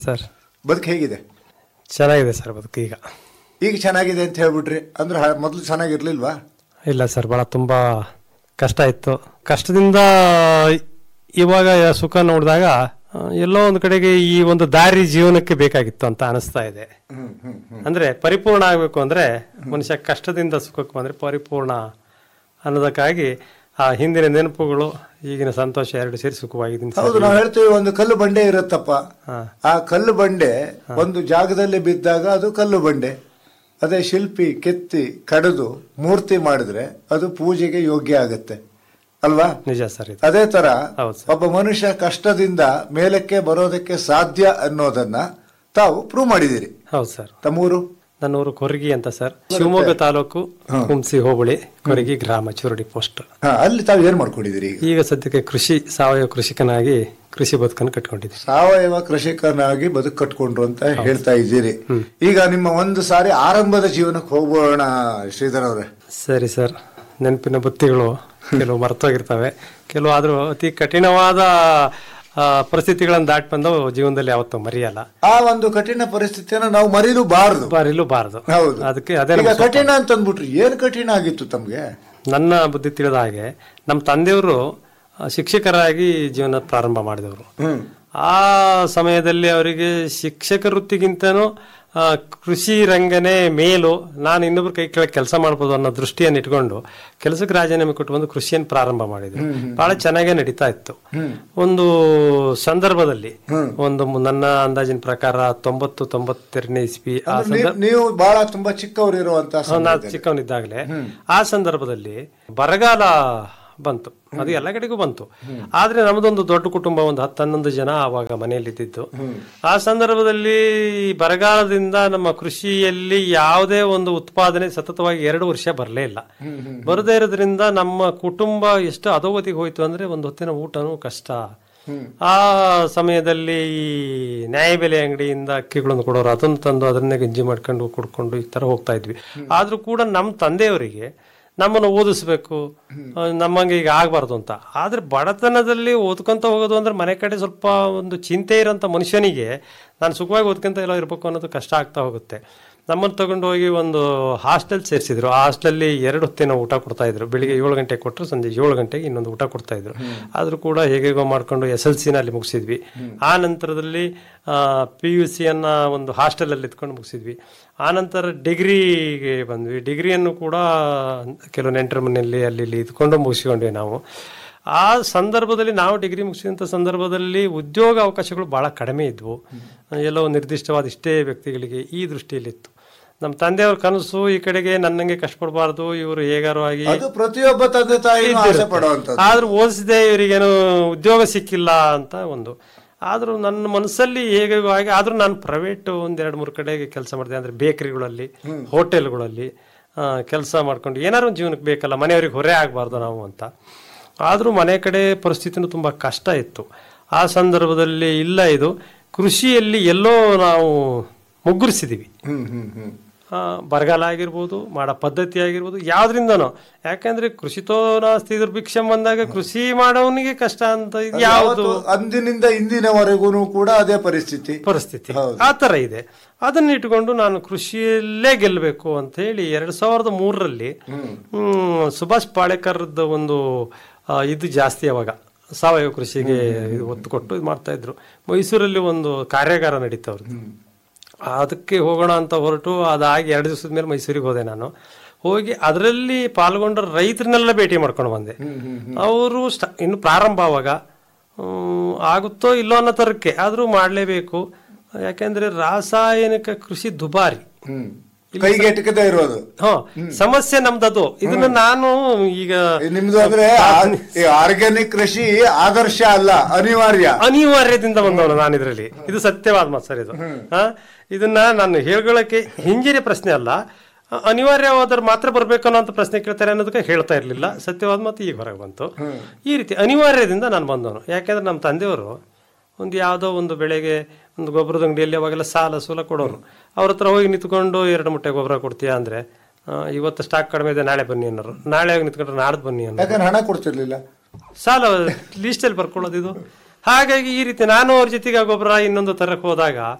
Sir ಬದುಕು ಹೇಗಿದೆ ಚೆನ್ನಾಗಿದೆ ಸರ್ ಬದುಕು ಈಗ ಈಗ ಚೆನ್ನಾಗಿದೆ ಅಂತ ಹೇಳ್ಬಿಟ್ರಿ ಅಂದ್ರೆ ಹ- ಮೊದ್ಲು ಚೆನ್ನಾಗಿರ್ಲಿಲ್ವಾ ಇಲ್ಲ ಸರ್ ಭಾಳ ತುಂಬ ಕಷ್ಟ ಇತ್ತು ಕಷ್ಟದಿಂದ ಇವಾಗ ಸುಖ ನೋಡಿದಾಗ ಆ, ಎಲ್ಲೋ ಒಂದು ಕಡೆಗೆ ಈ ಒಂದು ದಾರಿ ಜೀವನಕ್ಕೆ ಬೇಕಾಗಿತ್ತು ಅಂತ ಅನಿಸ್ತಾ ಇದೆ ಅಂದ್ರೆ ಪರಿಪೂರ್ಣ ಆಗಬೇಕು ಅಂದ್ರೆ ಮನುಷ್ಯ ಕಷ್ಟದಿಂದ ಸುಖಕ್ಕೆ ಬಂದ್ರೆ ಪರಿಪೂರ್ಣ ಅನ್ನೋದಕ್ಕಾಗಿ ಆ ಹಿಂದಿನ ನೆನಪುಗಳು ಈಗಿನ ಸಂತೋಷ ಎರಡು ಸೇರಿ ಸುಖವಾಗಿದ್ದೀನಿ ಸರ್. ಹೌದು ನಾವು ಹೇಳ್ತೀವಿ ಒಂದು ಕಲ್ಲು ಬಂಡೆ ಇರುತ್ತಪ್ಪ ಹಾ. ಆ ಕಲ್ಲು ಬಂಡೆ ಒಂದು ಜಾಗದಲ್ಲಿ ಬಿದ್ದಾಗ ಅದು ಕಲ್ಲು ಬಂಡೆ ಅದೇ ಶಿಲ್ಪಿ ಕೆತ್ತಿ ಕಡಿದು ಮೂರ್ತಿ ಮಾಡಿದ್ರೆ ಅದು ಪೂಜೆಗೆ ಯೋಗ್ಯ ಆಗುತ್ತೆ ಅಲ್ವಾ ನಿಜ ಸರ್ ಇದು ಅದೇ ತರ ಹೌದು ಸರ್. ಒಬ್ಬ ಮನುಷ್ಯ ಕಷ್ಟದಿಂದ ಮೇಲಕ್ಕೆ ಬರೋದಕ್ಕೆ ಸಾಧ್ಯ ಅನ್ನೋದನ್ನ ತಾವು ಪ್ರೂವ್ ಮಾಡಿದಿರಿ ಹೌದು ಸರ್ ತಮ್ಮೂರು ನನ್ನೂರು ಕೊರಗಿ ಅಂತ ಸರ್ ಶಿವಮೊಗ್ಗ ತಾಲೂಕು ಹುಂಸಿ ಹೋಬಳಿ ಕೊರಗಿ ಗ್ರಾಮ ಚೂರಡಿ ಪೋಸ್ಟ್ ಹಾ ಅಲ್ಲಿ ತಾವು ಏನ್ ಮಾಡ್ಕೊಂಡಿದ್ದೀರಿ ಈಗ ಈಗ ಸದ್ಯಕ್ಕೆ ಕೃಷಿ ಸಾವಯವ ಕೃಷಿಕನಾಗಿ ಕೃಷಿ ಬದುಕನ್ನು ಕಟ್ಕೊಂಡಿದ್ದೀನಿ ಸಾವಯವ ಕೃಷಿಕನಾಗಿ ಬದುಕು ಕಟ್ಕೊಂಡ್ರು ಅಂತ ಹೇಳ್ತಾ ಇದ್ದೀರಿ ಈಗ ನಿಮ್ಮ ಒಂದು ಸಾರಿ ಆರಂಭದ ಜೀವನಕ್ಕೆ ಹೋಗೋಣ ಶ್ರೀಧರ್ ಅವ್ರೆ ಸರಿ ಸರ್ ನೆನಪಿನ ಬುತ್ತಿಗಳು ಕೆಲವು ಮರ್ತೋಗಿರ್ತವೆ ಕೆಲವು ಆದರೂ ಅತಿ ಕಠಿಣವಾದ ಆ, ಪರಿಸ್ಥಿತಿಗಳನ್ನು ದಾಟಿ ಬಂದವು ಜೀವನದಲ್ಲಿ ಯಾವತ್ತೂ ಮರೆಯಲ್ಲ ಆ ಒಂದು ಕಠಿಣ ಪರಿಸ್ಥಿತಿಯನ್ನ ನಾವು ಮರೀಲೂಬಾರದು ಬರಿಲೂಬಾರದು ಹೌದು ಅದಕ್ಕೆ ಅದೇ ಈಗ ನಮ್ಮ ಸ್ವಲ್ಪ- ಕಠಿಣ ಅಂತ ಅಂದ್ಬಿಟ್ರಿ ಏನ್ ಕಠಿಣ ಆಗಿತ್ತು ತಮ್ಗೆ ನನ್ನ ಬುದ್ಧಿ ತಿಳಿದ ಹಾಗೆ ನಮ್ಮ ತಂದೆಯವರು ಆ, ಶಿಕ್ಷಕರಾಗಿ ಜೀವನ ಪ್ರಾರಂಭ ಮಾಡಿದವರು ಹ್ಮ್ ಆ ಸಮಯದಲ್ಲಿ ಅವರಿಗೆ ಶಿಕ್ಷಕ ವೃತ್ತಿಗಿಂತನೂ ಆ, ಕೃಷಿ ರಂಗನೇ ಮೇಲು ನಾನು ಇನ್ನೊಬ್ರು ಕೈ ಕೆಳಗೆ ಕೆಲಸ ಮಾಡ್ಬೋದು ಅನ್ನೋ ದೃಷ್ಟಿಯನ್ನು ಇಟ್ಕೊಂಡು ಕೆಲಸಕ್ಕೆ ರಾಜೀನಾಮೆ ಕೊಟ್ಟು ಬಂದು ಕೃಷಿಯನ್ನು ಪ್ರಾರಂಭ ಮಾಡಿದ್ರು ಬಹಳ ಚೆನ್ನಾಗೇ ನಡೀತಾ ಇತ್ತು ಒಂದು ಸಂದರ್ಭದಲ್ಲಿ ಒಂದು ಮು- ನನ್ನ ಅಂದಾಜಿನ ಪ್ರಕಾರ ತೊಂಬತ್ತು ತೊಂಬತ್ತೆರಡನೇ ಇಸ್ವಿ ಆ ಅಂದ್ರೆ ನೀವ್- ನೀವು ಬಹಳ ತುಂಬಾ ಚಿಕ್ಕವರು ಇರುವಂತ ನಾನು ಚಿಕ್ಕವನಿದ್ದಾಗಲೇ ಆ ಸಂದರ್ಭದಲ್ಲಿ ಬರಗಾಲ ಬಂತು ಅದು ಎಲ್ಲ ಕಡೆಗೂ ಬಂತು ಆದ್ರೆ ನಮ್ಮದೊಂದು ದೊಡ್ಡ ಕುಟುಂಬ ಒಂದು ಹತ್ತು ಹನ್ನೊಂದು ಜನ ಆವಾಗ ಮನೆಯಲ್ಲಿದ್ದಿದ್ದು ಆ ಸಂದರ್ಭದಲ್ಲಿ ಈ ಬರಗಾಲದಿಂದ ನಮ್ಮ ಕೃಷಿಯಲ್ಲಿ ಯಾವುದೇ ಒಂದು ಉತ್ಪಾದನೆ ಸತತವಾಗಿ ಎರಡು ವರ್ಷ ಬರಲೇ ಇಲ್ಲ ಬರದೇ ಇರೋದ್ರಿಂದ ನಮ್ಮ ಕುಟುಂಬ ಎಷ್ಟು ಅಧೋಗತಿಗೆ ಹೋಯ್ತು ಅಂದ್ರೆ ಒಂದು ಹೊತ್ತಿನ ಊಟನೂ ಕಷ್ಟ ಆ ಸಮಯದಲ್ಲಿ ಈ ನ್ಯಾಯಬೆಲೆ ಅಂಗಡಿಯಿಂದ ಅಕ್ಕಿಗಳನ್ನು ಕೊಡೋರು ಅದನ್ನು ತಂದು ಅದನ್ನೇ ಗಂಜಿ ಮಾಡ್ಕೊಂಡು ಕುಡ್ಕೊಂಡು ಈ ತರ ಹೋಗ್ತಾ ಇದ್ವಿ ಆದ್ರೂ ಕೂಡ ನಮ್ಮ ತಂದೆಯವರಿಗೆ ನಮ್ಮನ್ನು ಓದಿಸ್ಬೇಕು ಆ, ನಮ್ಮಂಗೆ ಈಗ ಆಗಬಾರ್ದು ಅಂತ ಆದ್ರೆ ಬಡತನದಲ್ಲಿ ಓದ್ಕೊಂತ ಹೋಗೋದು ಅಂದ್ರೆ ಮನೆ ಕಡೆ ಸ್ವಲ್ಪ ಒಂದು ಚಿಂತೆ ಇರೋಂಥ ಮನುಷ್ಯನಿಗೆ ನಾನು ಸುಖವಾಗಿ ಓದ್ಕೊಂತ ಎಲ್ಲ ಇರಬೇಕು ಅನ್ನೋದು ಕಷ್ಟ ಆಗ್ತಾ ಹೋಗುತ್ತೆ ನಮ್ಮನ್ನು ತಗೊಂಡು ಹೋಗಿ ಒಂದು ಹಾಸ್ಟೆಲ್ ಸೇರಿಸಿದ್ರು ಆ ಹಾಸ್ಟೆಲಲ್ಲಿ ಎರಡು ಹೊತ್ತಿನ ಊಟ ಕೊಡ್ತಾ ಇದ್ರು ಬೆಳಿಗ್ಗೆ ಏಳು ಗಂಟೆಗೆ ಕೊಟ್ಟರು ಸಂಜೆ ಏಳು ಗಂಟೆಗೆ ಇನ್ನೊಂದು ಊಟ ಕೊಡ್ತಾ ಇದ್ರು ಆದ್ರೂ ಕೂಡ ಹೇಗೇಗೋ ಮಾಡ್ಕೊಂಡು ಎಸ್ ಎಲ್ ಸಿನ ಅಲ್ಲಿ ಮುಗಿಸಿದ್ವಿ ಆ ನಂತರದಲ್ಲಿ ಪಿ ಯು ಸಿಯನ್ನ ಒಂದು ಹಾಸ್ಟೆಲಲ್ಲಿ ಇದ್ಕೊಂಡು ಮುಗಿಸಿದ್ವಿ ಆ ನಂತರ ಡಿಗ್ರಿಗೆ ಬಂದ್ವಿ ಡಿಗ್ರಿಯನ್ನು ಕೂಡ ಕೆಲವು ನೆಂಟರ ಮನೆಯಲ್ಲಿ ಅಲ್ಲಿ ಇಲ್ಲಿ ಇದ್ಕೊಂಡು ಮುಗಿಸ್ಕೊಂಡ್ವಿ ನಾವು ಆ ಸಂದರ್ಭದಲ್ಲಿ ನಾವು ಡಿಗ್ರಿ ಮುಗಿಸಿದಂಥ ಸಂದರ್ಭದಲ್ಲಿ ಉದ್ಯೋಗ ಅವಕಾಶಗಳು ಬಹಳ ಕಡಿಮೆ ಇದ್ವು ಎಲ್ಲೋ ನಿರ್ದಿಷ್ಟವಾದ ಇಷ್ಟೇ ವ್ಯಕ್ತಿಗಳಿಗೆ ಈ ದೃಷ್ಟಿಯಲ್ಲಿತ್ತು ನಮ್ಮ ತಂದೆಯವ್ರ ಕನಸು ಈ ಕಡೆಗೆ ನನ್ನಂಗೆ ಕಷ್ಟಪಡಬಾರ್ದು ಇವರು ಹೇಗಾರು ಆಗಿ ಅದು ಪ್ರತಿಯೊಬ್ಬ ತಂದೆ ತಾಯಿ ಆಸೆ ಪಡುವಂತದ್ದು ಆದ್ರೂ ಓದಿಸಿದೆ ಇವರಿಗೇನು ಉದ್ಯೋಗ ಸಿಕ್ಕಿಲ್ಲ ಅಂತ ಒಂದು ಆದ್ರೂ ನನ್ನ ಮನಸ್ಸಲ್ಲಿ ಹೇಗೆ ಆಗಿ ಆದ್ರೂ ನಾನು ಪ್ರೈವೇಟ್ ಒಂದ್ ಎರಡು ಮೂರು ಕಡೆಗೆ ಕೆಲಸ ಮಾಡಿದೆ ಅಂದ್ರೆ ಬೇಕರಿಗಳಲ್ಲಿ ಹೋಟೆಲ್ಗಳಲ್ಲಿ ಕೆಲಸ ಮಾಡ್ಕೊಂಡು ಏನಾದ್ರು ಒಂದು ಜೀವನಕ್ಕೆ ಬೇಕಲ್ಲ ಮನೆಯವ್ರಿಗೆ ಹೊರೆ ಆಗಬಾರ್ದು ನಾವು ಅಂತ ಆದ್ರೂ ಮನೆ ಕಡೆ ಪರಿಸ್ಥಿತಿನೂ ತುಂಬಾ ಕಷ್ಟ ಇತ್ತು ಆ ಸಂದರ್ಭದಲ್ಲಿ ಇಲ್ಲ ಇದು ಕೃಷಿಯಲ್ಲಿ ಎಲ್ಲೋ ನಾವು ಮುಗ್ಗುರಿಸಿದೀವಿ ಹ್ಮ್ ಹ್ಮ್ ಹ್ಮ್ ಆ, ಬರಗಾಲ ಆಗಿರ್ಬೋದು ಮಾಡೋ ಪದ್ಧತಿ ಆಗಿರ್ಬೋದು ಯಾವ್ದ್ರಿಂದನೋ ಯಾಕಂದ್ರೆ ಕೃಷಿತೋ ನಾಸ್ತಿ ಭಿಕ್ಷಂ ಬಂದಾಗ ಕೃಷಿ ಮಾಡೋನಿಗೆ ಕಷ್ಟ ಅಂತ ಇದು ಯಾವುದು ಯಾವತ್ತು ಅಂದಿನಿಂದ ಇಂದಿನವರೆಗೂ ಕೂಡ ಅದೇ ಪರಿಸ್ಥಿತಿ ಪರಿಸ್ಥಿತಿ ಆ ತರ ಇದೆ ಅದನ್ನ ಇಟ್ಕೊಂಡು ನಾನು ಕೃಷಿಯಲ್ಲೇ ಗೆಲ್ಲಬೇಕು ಅಂತ ಹೇಳಿ ಎರಡ್ ಸಾವಿರದ ಮೂರರಲ್ಲಿ ಹ್ಮ್, ಸುಭಾಷ್ ಪಾಳೇಕರ್ದ ಒಂದು ಆ, ಇದು ಜಾಸ್ತಿ ಅವಾಗ ಸಾವಯವ ಕೃಷಿಗೆ ಇದು ಒತ್ತು ಕೊಟ್ಟು ಇದು ಮಾಡ್ತಾ ಇದ್ರು ಮೈಸೂರಲ್ಲಿ ಒಂದು ಕಾರ್ಯಾಗಾರ ನಡೀತಾ ಅವ್ರದ್ದು ಅದಕ್ಕೆ ಹೋಗೋಣ ಅಂತ ಹೊರಟು ಅದಾಗಿ ಎರಡು ದಿವಸದ ಮೇಲೆ ಮೈಸೂರಿಗೆ ಹೋದೆ ನಾನು ಹೋಗಿ ಅದರಲ್ಲಿ ಪಾಲ್ಗೊಂಡ ರೈತರನ್ನೆಲ್ಲ ಭೇಟಿ ಮಾಡ್ಕೊಂಡು ಬಂದೆ ಅವರು ಸ್ಟ ಇನ್ನು ಪ್ರಾರಂಭ ಅವಾಗ ಹ್ಮ್, ಆಗುತ್ತೋ ಇಲ್ಲೋ ಅನ್ನೋ ತರಕ್ಕೆ ಆದರೂ ಮಾಡಲೇಬೇಕು ಯಾಕೆಂದ್ರೆ ರಾಸಾಯನಿಕ ಕೃಷಿ ದುಬಾರಿ ಹ್ಮ್ ಕೈಗೆ ಎಟಕದೇ ಇರೋದು ಹ ಸಮಸ್ಯೆ ನಮ್ದದು ಇದನ್ನ ನಾನು ಈಗ ನಿಮ್ದು ಅಂದ್ರೆ ಆರ್ಗ್ಯಾನಿಕ್ ಕೃಷಿ ಆದರ್ಶ ಅಲ್ಲ ಅನಿವಾರ್ಯ ಅನಿವಾರ್ಯದಿಂದ ಬಂದವನು ನಾನು ಇದರಲ್ಲಿ ಇದು ಸತ್ಯವಾದ ಮಾತು ಸರ್ ಇದು ಹಾ ಇದನ್ನ ನಾನು ಹೇಳ್ಕೊಳ್ಳಕ್ಕೆ ಹಿಂಜರಿಯ ಪ್ರಶ್ನೆ ಅಲ್ಲ ಅ- ಅನಿವಾರ್ಯವಾದ್ರೆ ಮಾತ್ರ ಬರ್ಬೇಕು ಅನ್ನೋ ಅಂತ ಪ್ರಶ್ನೆ ಕೇಳ್ತಾರೆ ಅನ್ನೋದಕ್ಕೆ ಹೇಳ್ತಾ ಇರ್ಲಿಲ್ಲ ಸತ್ಯವಾದ ಮಾತು ಈಗ ಹೊರಗೆ ಬಂತು ಈ ರೀತಿ ಅನಿವಾರ್ಯದಿಂದ ನಾನು ಬಂದವನು ಯಾಕೆಂದ್ರೆ ನಮ್ಮ ತಂದೆಯವರು ಒಂದು ಯಾವುದೋ ಒಂದು ಬೆಳೆಗೆ ಒಂದು ಗೊಬ್ಬರದ ಅಂಗಡಿಯಲ್ಲಿ ಅವಾಗೆಲ್ಲ ಸಾಲ ಸೂಲ ಕೊಡೋರು ಅವ್ರ ಹತ್ರ ಹೋಗಿ ನಿಂತ್ಕೊಂಡು ಎರಡು ಮುಟ್ಟೆ ಗೊಬ್ಬರ ಕೊಡ್ತೀಯಾ ಅಂದ್ರೆ ಆ, ಇವತ್ತು ಸ್ಟಾಕ್ ಕಡಿಮೆ ಇದೆ ನಾಳೆ ಬನ್ನಿ ಅನ್ನೋರು ನಾಳೆ ಹೋಗಿ ನಿಂತ್ಕೊಂಡ್ರೆ ನಾಡ್ದು ಬನ್ನಿ ಅನ್ನೋರು ಯಾಕಂದ್ರೆ ಹಣ ಕೊಡ್ತಿರ್ಲಿಲ್ಲ ಸಾಲ ಲೀಸ್ಟಲ್ಲಿ ಬರ್ಕೊಳ್ಳೋದು ಇದು ಹಾಗಾಗಿ ಈ ರೀತಿ ನಾನು ಅವ್ರ ಜೊತೆಗೆ ಆ ಗೊಬ್ಬರ ಇನ್ನೊಂದು ತರಕ್ ಹೋದಾಗ